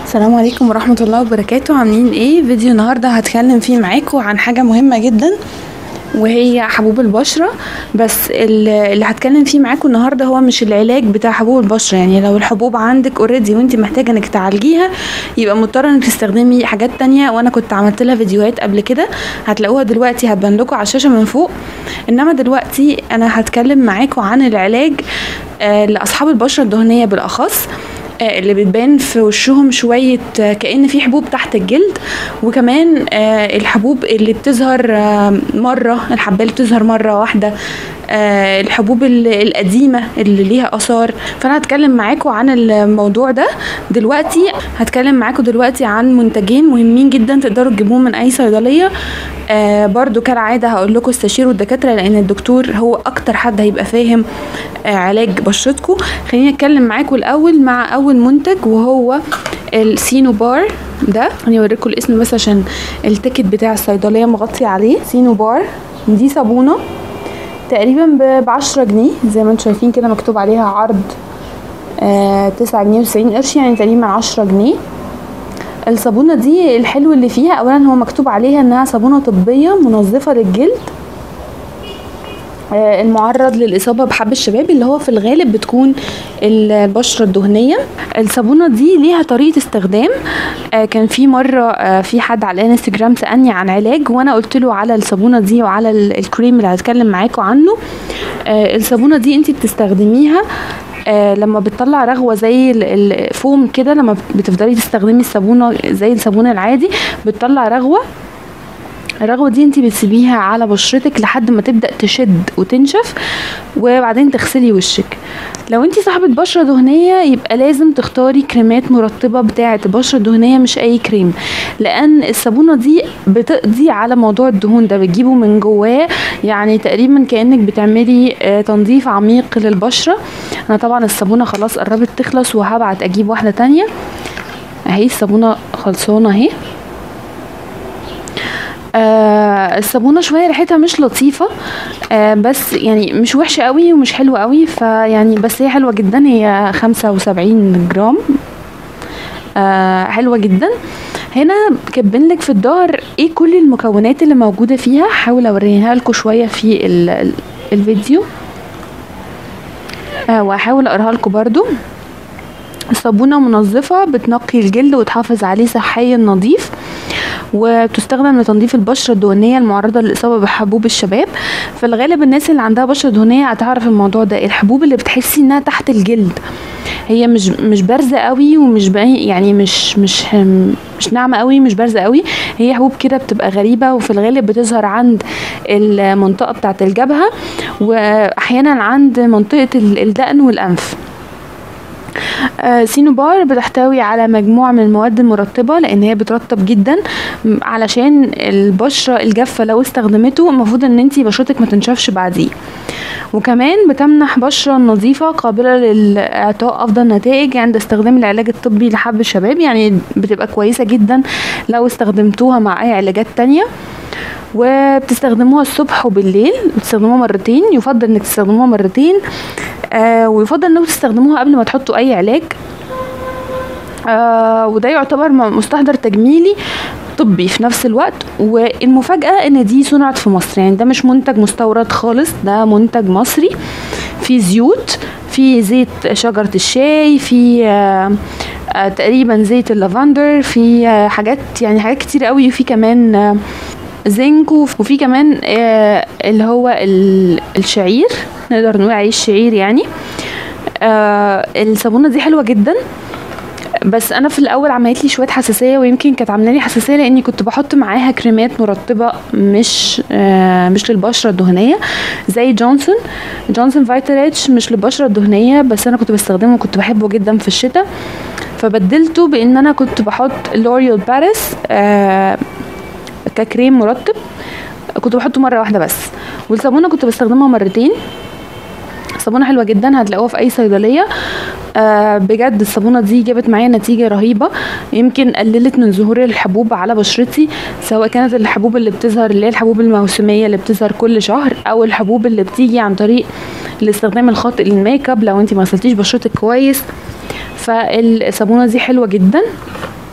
السلام عليكم ورحمة الله وبركاته عاملين ايه فيديو النهاردة هتكلم فيه معاكم عن حاجة مهمة جدا وهي حبوب البشرة بس ال- اللي هتكلم فيه معاكم النهاردة هو مش العلاج بتاع حبوب البشرة يعني لو الحبوب عندك اوريدي وانت محتاجة انك تعالجيها يبقى مضطرة انك تستخدمي حاجات تانية وانا كنت عملت لها فيديوهات قبل كده هتلاقوها دلوقتي هتبان لكم على الشاشة من فوق انما دلوقتي انا هتكلم معاكم عن العلاج آه، لاصحاب البشرة الدهنية بالاخص آه، اللي بتبان في وشهم شوية آه، كأن في حبوب تحت الجلد وكمان آه، الحبوب اللي بتظهر آه، مرة الحباية اللي بتظهر مرة واحدة آه، الحبوب ال- القديمة اللي ليها آثار فأنا هتكلم معاكم عن الموضوع ده دلوقتي هتكلم معاكم دلوقتي عن منتجين مهمين جدا تقدروا تجيبوهم من أي صيدلية آه برضو كالعادة هقول لكم استشيروا الدكاترة لأن الدكتور هو أكتر حد هيبقى فاهم آه علاج بشرتكم خليني أتكلم معاكم الأول مع أول منتج وهو السينو بار ده أنا أوريكم الاسم بس عشان التيكت بتاع الصيدلية مغطي عليه سينو بار دي صابونة تقريبا ب 10 جنيه زي ما انتم شايفين كده مكتوب عليها عرض آه 9 جنيه و90 قرش يعني تقريبا 10 جنيه الصابونه دي الحلو اللي فيها اولا هو مكتوب عليها انها صابونه طبيه منظفه للجلد آه، المعرض للإصابة بحب الشباب اللي هو في الغالب بتكون البشرة الدهنية الصابونة دي ليها طريقة استخدام آه، كان في مرة آه، في حد على الانستجرام سألني عن علاج وأنا قلت له على الصابونة دي وعلى ال- الكريم اللي هتكلم معاكم عنه آه، الصابونة دي انت بتستخدميها آه لما بتطلع رغوه زي ال- الفوم كده لما بتفضلي تستخدمي الصابونه زي الصابون العادي بتطلع رغوه الرغوه دي انت بتسيبيها على بشرتك لحد ما تبدا تشد وتنشف وبعدين تغسلي وشك لو انت صاحبه بشره دهنيه يبقى لازم تختاري كريمات مرطبه بتاعه البشره الدهنيه مش اي كريم لان الصابونه دي بتقضي على موضوع الدهون ده بتجيبه من جواه يعني تقريبا كانك بتعملي آه، تنظيف عميق للبشره انا طبعا الصابونه خلاص قربت تخلص وهبعت اجيب واحده تانية اهي الصابونه خلصانه اهي آه الصابونه شويه ريحتها مش لطيفه آه بس يعني مش وحشه قوي ومش حلوه قوي فيعني بس هي حلوه جدا هي 75 جرام آه حلوه جدا هنا كاتبين لك في الظهر ايه كل المكونات اللي موجوده فيها هحاول اوريها لكم شويه في ال ال الفيديو آه وهحاول اقراها لكم برضو صابونه منظفه بتنقي الجلد وتحافظ عليه صحيا نظيف وبتستخدم لتنظيف البشره الدهنيه المعرضه للاصابه بحبوب الشباب في الغالب الناس اللي عندها بشره دهنيه هتعرف الموضوع ده الحبوب اللي بتحسي انها تحت الجلد هي مش مش بارزه قوي ومش باين يعني مش مش مش ناعمه قوي مش بارزه قوي هي حبوب كده بتبقى غريبه وفي الغالب بتظهر عند المنطقه بتاعه الجبهه واحيانا عند منطقه ال- الدقن والانف آه، سينوبار بتحتوي على مجموعة من المواد المرطبة لأن هي بترطب جدا م- علشان البشرة الجافة لو استخدمته المفروض ان انتي بشرتك ما تنشفش بعديه وكمان بتمنح بشرة نظيفة قابلة لإعطاء أفضل نتائج عند استخدام العلاج الطبي لحب الشباب يعني بتبقى كويسة جدا لو استخدمتوها مع أي علاجات تانية وبتستخدموها الصبح وبالليل بتستخدموها مرتين يفضل انك تستخدموها مرتين آه ويفضل انكم تستخدموها قبل ما تحطوا اي علاج آه وده يعتبر م- مستحضر تجميلي طبي في نفس الوقت والمفاجأة ان دي صنعت في مصر يعني ده مش منتج مستورد خالص ده منتج مصري في زيوت في زيت شجرة الشاي في آه آه تقريبا زيت اللافندر في آه حاجات يعني حاجات كتير قوي وفي كمان آه زنك وف- وفي كمان آه اللي هو ال- الشعير نقدر نقول عليه الشعير يعني آه الصابونه دي حلوه جدا بس انا في الاول عملت لي شويه حساسيه ويمكن كانت عامله لي حساسيه لاني كنت بحط معاها كريمات مرطبه مش آه مش للبشره الدهنيه زي جونسون جونسون فايتريتش مش للبشره الدهنيه بس انا كنت بستخدمه وكنت بحبه جدا في الشتاء فبدلته بان انا كنت بحط لوريال باريس آه ككريم مرطب كنت بحطه مره واحده بس والصابونه كنت بستخدمها مرتين صابونه حلوه جدا هتلاقوها في اي صيدليه آه بجد الصابونه دي جابت معايا نتيجه رهيبه يمكن قللت من ظهور الحبوب على بشرتي سواء كانت الحبوب اللي بتظهر اللي هي الحبوب الموسميه اللي بتظهر كل شهر او الحبوب اللي بتيجي عن طريق الاستخدام الخاطئ للميك اب لو انت ما غسلتيش بشرتك كويس فالصابونه دي حلوه جدا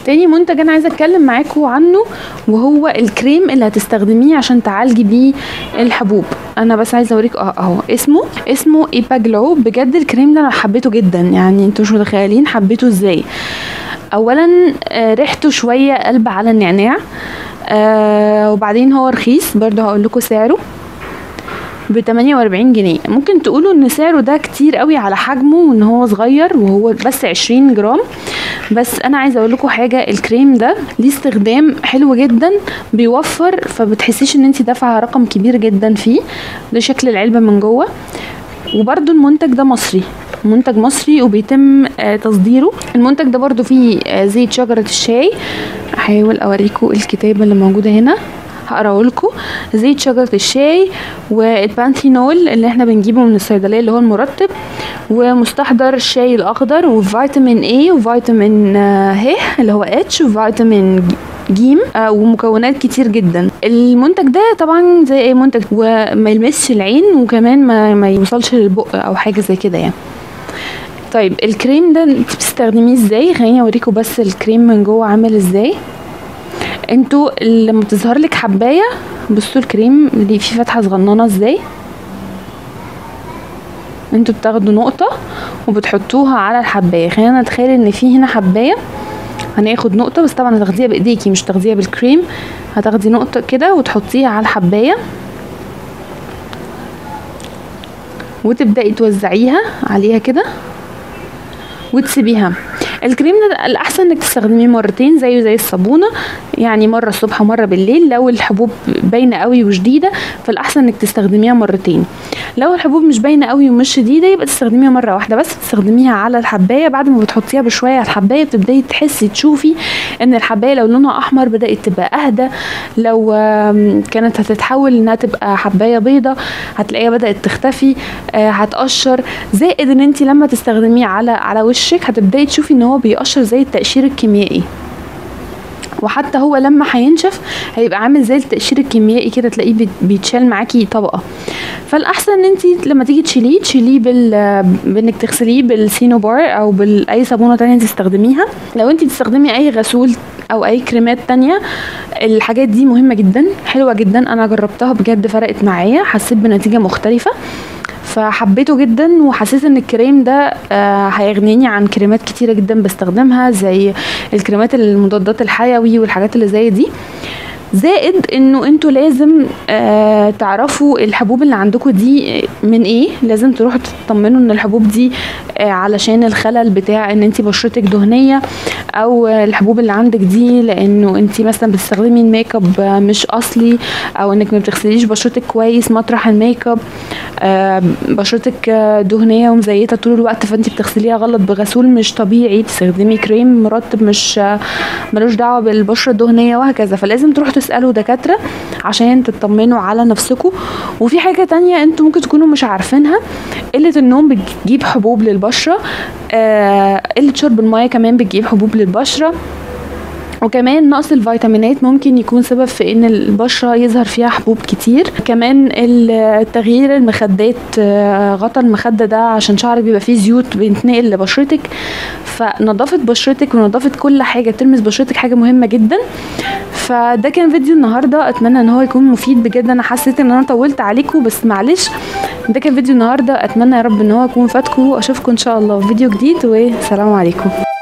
تاني منتج انا عايزه اتكلم معاكم عنه وهو الكريم اللي هتستخدميه عشان تعالجي بيه الحبوب انا بس عايزه اوريك اه اهو اسمه اسمه ايبا جلو بجد الكريم ده انا حبيته جدا يعني انتوا مش متخيلين حبيته ازاي اولا آه، ريحته شويه قلب على النعناع آه وبعدين هو رخيص برضه هقول لكم سعره ب 48 جنيه ممكن تقولوا ان سعره ده كتير قوي على حجمه وان هو صغير وهو بس 20 جرام بس انا عايزه اقول لكم حاجه الكريم ده ليه استخدام حلو جدا بيوفر فبتحسيش ان انت دافعه رقم كبير جدا فيه ده شكل العلبه من جوه وبرده المنتج ده مصري منتج مصري وبيتم آه، تصديره المنتج ده برضو فيه آه، زيت شجرة الشاي هحاول اوريكم الكتابة اللي موجودة هنا هقراه لكم زيت شجرة الشاي والبانثينول اللي احنا بنجيبه من الصيدلية اللي هو المرطب ومستحضر الشاي الاخضر وفيتامين اي وفيتامين آه، ه اللي هو اتش وفيتامين جيم آه، ومكونات كتير جدا المنتج ده طبعا زي اي منتج وما يلمسش العين وكمان ما, ما يوصلش للبق او حاجه زي كده يعني طيب الكريم ده انت بتستخدميه ازاي خليني اوريكم بس الكريم من جوه عامل ازاي انتوا لما بتظهر لك حبايه بصوا الكريم اللي فيه فتحه صغننه ازاي انتوا بتاخدوا نقطه وبتحطوها على الحبايه خلينا نتخيل ان في هنا حبايه هناخد نقطه بس طبعا هتاخديها بايديكي مش تاخديها بالكريم هتاخدي نقطه كده وتحطيها على الحبايه وتبداي توزعيها عليها كده وتسيبيها الكريم ده الاحسن انك تستخدميه مرتين زيه زي الصابونه يعني مره الصبح ومره بالليل لو الحبوب باينه قوي وشديده فالاحسن انك تستخدميها مرتين لو الحبوب مش باينه قوي ومش شديده يبقى تستخدميها مره واحده بس تستخدميها على الحبايه بعد ما بتحطيها بشويه على الحبايه بتبداي تحسي تشوفي ان الحبايه لو لونها احمر بدات تبقى اهدى لو آم، كانت هتتحول انها تبقى حبايه بيضه هتلاقيها بدات تختفي آه، هتقشر زائد ان انت لما تستخدميه على على وشك هتبداي تشوفي ان هو بيقشر زي التقشير الكيميائي وحتى هو لما هينشف هيبقى عامل زي التقشير الكيميائي كده تلاقيه بيت- بيتشال معاكي طبقه فالاحسن ان انت لما تيجي تشيليه تشيليه بال بانك تغسليه بالسينوبار او باي صابونه تانية تستخدميها لو انت بتستخدمي اي غسول او اي كريمات تانية الحاجات دي مهمه جدا حلوه جدا انا جربتها بجد فرقت معايا حسيت بنتيجه مختلفه فحبيته جدا وحسيت ان الكريم ده آه، هيغنيني عن كريمات كتيره جدا بستخدمها زي الكريمات المضادات الحيوي والحاجات اللي زي دي زائد انه انتوا لازم آه تعرفوا الحبوب اللي عندكم دي من ايه لازم تروحوا تطمنوا ان الحبوب دي آه علشان الخلل بتاع ان انت بشرتك دهنيه او آه، الحبوب اللي عندك دي لانه انت مثلا بتستخدمي الميك اب آه، مش اصلي او انك ما بتغسليش بشرتك كويس مطرح الميك اب آه، بشرتك آه، دهنيه ومزيته طول الوقت فانت بتغسليها غلط بغسول مش طبيعي بتستخدمي كريم مرطب مش آه، ملوش دعوه بالبشره الدهنيه وهكذا فلازم تروحوا تسالوا دكاتره عشان تطمنوا على نفسكم وفي حاجه تانية انتوا ممكن تكونوا مش عارفينها قله النوم بتجيب حبوب للبشره آه، قله شرب الميه كمان بتجيب حبوب للبشره وكمان نقص الفيتامينات ممكن يكون سبب في ان البشره يظهر فيها حبوب كتير كمان ال- تغيير المخدات آه، غطا المخده ده عشان شعرك بيبقى فيه زيوت بينتقل لبشرتك فنظافه بشرتك ونظافه كل حاجه تلمس بشرتك حاجه مهمه جدا فده كان فيديو النهارده اتمنى ان هو يكون مفيد بجد انا حسيت ان انا طولت عليكم بس معلش ده كان فيديو النهارده اتمنى يا رب ان هو يكون فاتكم اشوفكم ان شاء الله في فيديو جديد والسلام عليكم